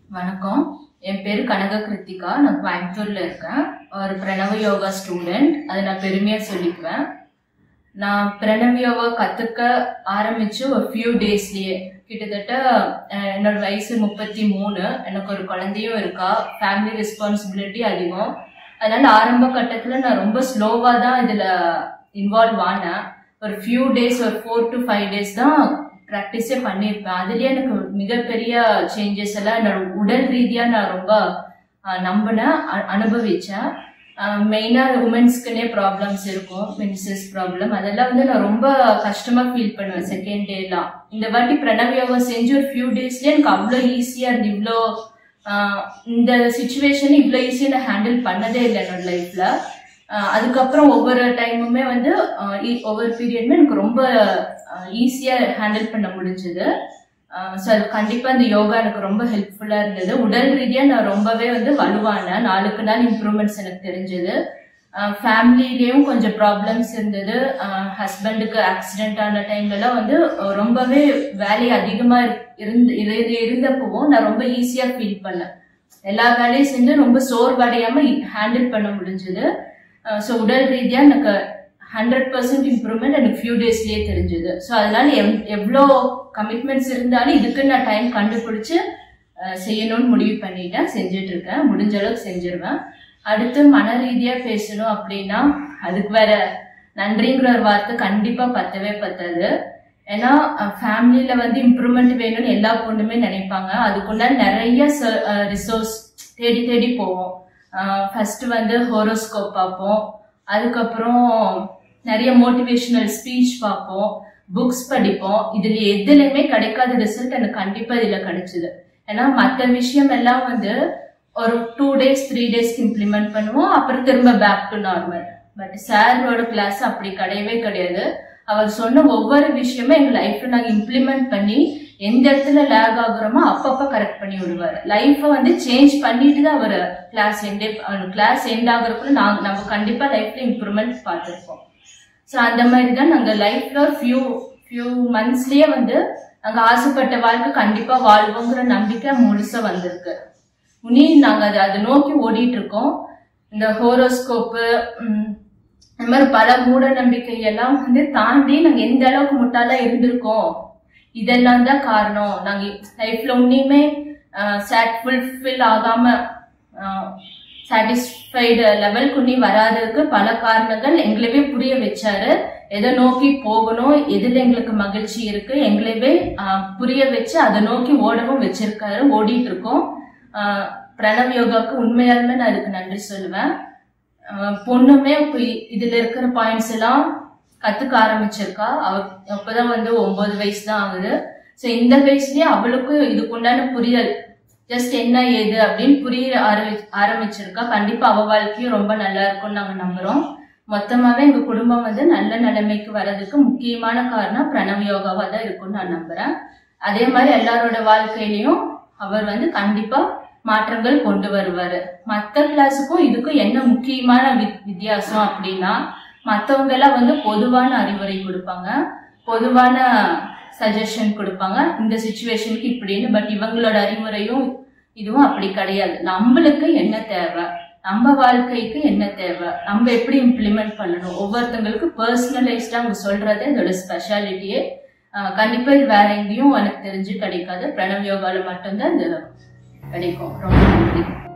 வணக்கம் என் பேர் கனக கிருத்திகா நான் கோயம்புத்தூர்ல இருக்கேன் ஒரு பிரணவ யோகா ஸ்டூடெண்ட் அதை நான் பெருமையா சொல்லிக்குவேன் நான் பிரணவ யோகா கத்துக்க ஆரம்பிச்சு ஒரு ஃபியூ டேஸ்லயே கிட்டத்தட்ட அஹ், என்னோட வயசு முப்பத்தி மூணு எனக்கு ஒரு குழந்தையும் இருக்கா ஃபேமிலி ரெஸ்பான்சிபிலிட்டி அதிகம் அதனால ஆரம்ப கட்டத்துல நான் ரொம்ப ஸ்லோவா தான் இதுல இன்வால்வ் ஆனேன் ஒரு ஃபியூ டேஸ் ஒரு ஃபோர் டு ஃபைவ் டேஸ் தான் ப்ராக்டிஸே பண்ணியிருப்பேன் அதுலயே எனக்கு மிகப்பெரிய சேஞ்சஸ் எல்லாம் என்னோட உடல் ரீதியா நான் ரொம்ப அஹ், நம்பினேன் அ- அனுபவிச்சேன் மெயினாக உமன்ஸ்க்குனே ப்ராப்ளம்ஸ் இருக்கும் மென்சஸ் ப்ராப்ளம் அதெல்லாம் வந்து நான் ரொம்ப கஷ்டமா ஃபீல் பண்ணுவேன் செகண்ட் டேலாம் இந்த வாட்டி பிரணவ் யோகா செஞ்சு ஒரு ஃபியூ டேஸ்லேயே எனக்கு அவ்வளோ ஈஸியாக இருந்து இவ்வளோ ஆஹ் இந்த சுச்சுவேஷன் இவ்வளோ ஈஸியாக நான் ஹேண்டில் பண்ணதே இல்லை என்னோட லைஃப்ல அதுக்கப்புறம் ஒவ்வொரு டைமுமே வந்து ஆஹ் இ- ஒவ்வொரு பீரியடுமே எனக்கு ரொம்ப ஈஸியாக ஹேண்டில் பண்ண முடிஞ்சது ஸோ அது கண்டிப்பாக இந்த யோகா எனக்கு ரொம்ப ஹெல்ப்ஃபுல்லாக இருந்தது உடல் ரீதியாக நான் ரொம்பவே வந்து வலுவானேன் நாளுக்கு நாள் இம்ப்ரூவ்மெண்ட்ஸ் எனக்கு தெரிஞ்சது ஃபேமிலிலேயும் கொஞ்சம் ப்ராப்ளம்ஸ் இருந்தது ஹஸ்பண்டுக்கு ஆக்சிடென்ட் ஆன டைம்லலாம் வந்து அஹ், ரொம்பவே வேலை அதிகமாக இருந்து இரு- இருந்தப்பவும் நான் ரொம்ப ஈஸியாக ஃபீல் பண்ணேன் எல்லா வேலையும் செஞ்சு ரொம்ப சோர்வடையாம ஹேண்டில் பண்ண முடிஞ்சது ஸோ உடல் ரீதியாக எனக்கு ஹண்ட்ரட் பர்சன்ட் இம்ப்ரூவ்மெண்ட் எனக்கு ஃபியூ டேஸ்லயே தெரிஞ்சது ஸோ அதனால எவ் எவ்வளோ கமிட்மெண்ட்ஸ் இருந்தாலும் இதுக்கு நான் டைம் கண்டுபிடிச்சு அஹ், செய்யணும்னு முடிவு பண்ணிட்டேன் செஞ்சுட்டு இருக்கேன் முடிஞ்ச அளவுக்கு செஞ்சிருவேன் அடுத்து மன ரீதியா பேசணும் அப்படின்னா அதுக்கு வேற நன்றிங்கிற ஒரு வார்த்தை கண்டிப்பா பத்தவே பத்தாது ஏன்னா ஃபேமிலியில வந்து இம்ப்ரூவ்மெண்ட் வேணும்னு எல்லா பொண்ணுமே நினைப்பாங்க அதுக்குள்ள நிறைய ரிசோர்ஸ் தேடி தேடி போவோம் ஃபர்ஸ்ட் வந்து ஹோரோஸ்கோப் பார்ப்போம் அதுக்கப்புறம் நிறைய மோட்டிவேஷனல் ஸ்பீச் பார்ப்போம் புக்ஸ் படிப்போம் இதுல எதுலையுமே கிடைக்காத ரிசல்ட் எனக்கு கண்டிப்பா இதுல கிடைச்சது ஏன்னா மற்ற விஷயம் எல்லாம் வந்து ஒரு டூ டேஸ் த்ரீ டேஸ்க்கு இம்ப்ளிமெண்ட் பண்ணுவோம் அப்புறம் திரும்ப பேக் டு நார்மல் பட் சாரோட கிளாஸ் அப்படி கிடையவே கிடையாது அவர் சொன்ன ஒவ்வொரு விஷயமும் எங்க லைஃப்ல நாங்க இம்ப்ளிமெண்ட் பண்ணி எந்த இடத்துல லேக் ஆகுறோமோ அப்பப்ப கரெக்ட் பண்ணி விடுவாரு லைஃப்பை வந்து சேஞ்ச் பண்ணிட்டு தான் அவர் கிளாஸ் எண்டே கிளாஸ் எண்ட் ஆகுறதுக்குள்ள நாங்க நம்ம கண்டிப்பா லைஃப்ல இம்ப்ரூவ்மெண்ட் பார்த்துருப்போம் ஸோ அந்த மாதிரி தான் நாங்கள் லைஃப்ல ஃபியூ ஃபியூ மந்த்ஸ்லயே வந்து நாங்கள் ஆசைப்பட்ட வாழ்க்கை கண்டிப்பா வாழ்வோங்கிற நம்பிக்கை முழுசா வந்திருக்கு இனி நாங்கள் அதை அதை நோக்கி ஓடிட்டு இருக்கோம் இந்த ஹோரோஸ்கோப்பு இந்த மாதிரி பல மூட நம்பிக்கை எல்லாம் வந்து தாண்டி நாங்கள் எந்த அளவுக்கு முட்டாளா இருந்திருக்கோம் இதெல்லாம் தான் காரணம் நாங்கள் லைஃப்ல உன்னையுமே சாட் ஃபுல்ஃபில் ஆகாம சாட்டிஸ்ஃபைடு லெவலுக்கு நீ வராததுக்கு பல காரணங்கள் எங்களவே புரிய வச்சாரு எதை நோக்கி போகணும் எதுல எங்களுக்கு மகிழ்ச்சி இருக்கு எங்களவே ஆஹ், புரிய வச்சு அதை நோக்கி ஓடவும் வச்சிருக்காரு ஓடிட்டு இருக்கோம் ஆஹ், பிரணவ் யோகாவுக்கு உண்மையாலுமே நான் அதுக்கு நன்றி சொல்லுவேன் ஆஹ், பொண்ணுமே இப்போ இ- இதுல இருக்கிற பாயிண்ட்ஸ் எல்லாம் கத்துக்க ஆரம்பிச்சிருக்கா அவ அப்பதான் வந்து ஒன்பது வயசு தான் ஆகுது ஸோ இந்த வயசுலயே அவளுக்கும் இதுக்குண்டான புரியல் ஜஸ்ட் என்ன ஏது அப்படின்னு புரிய ஆரம்பி ஆரம்பிச்சிருக்கா கண்டிப்பா அவ வாழ்க்கையும் ரொம்ப நல்லா இருக்கும்னு நாங்க நம்புறோம் மொத்தமாவே எங்க குடும்பம் வந்து நல்ல நிலைமைக்கு வர்றதுக்கு முக்கியமான காரணம் பிரணவ் யோகாவா தான் இருக்கும்னு நான் நம்புறேன் அதே மாதிரி எல்லாரோட வாழ்க்கையிலயும் அவர் வந்து கண்டிப்பா மாற்றங்கள் கொண்டு வருவாரு மற்ற கிளாஸுக்கும் இதுக்கும் என்ன முக்கியமான வி- வித்தியாசம் அப்படின்னா மத்தவங்க எல்லாம் வந்து பொதுவான அறிவுரை கொடுப்பாங்க பொதுவான சஜஷன் கொடுப்பாங்க இந்த சுச்சுவேஷனுக்கு இப்படின்னு பட் இவங்களோட அறிவுரையும் இதுவும் அப்படி கிடையாது நம்மளுக்கு என்ன தேவை நம்ம வாழ்க்கைக்கு என்ன தேவை நம்ம எப்படி இம்ப்ளிமெண்ட் பண்ணணும் ஒவ்வொருத்தங்களுக்கு பர்சனலைஸ்டா அவங்க சொல்றதே இதோட ஸ்பெஷாலிட்டியே கண்டிப்பா இது வேற எங்கேயும் எனக்கு தெரிஞ்சு கிடைக்காது பிரணவ் யோகால மட்டும்தான் இது கிடைக்கும் ரொம்ப நன்றி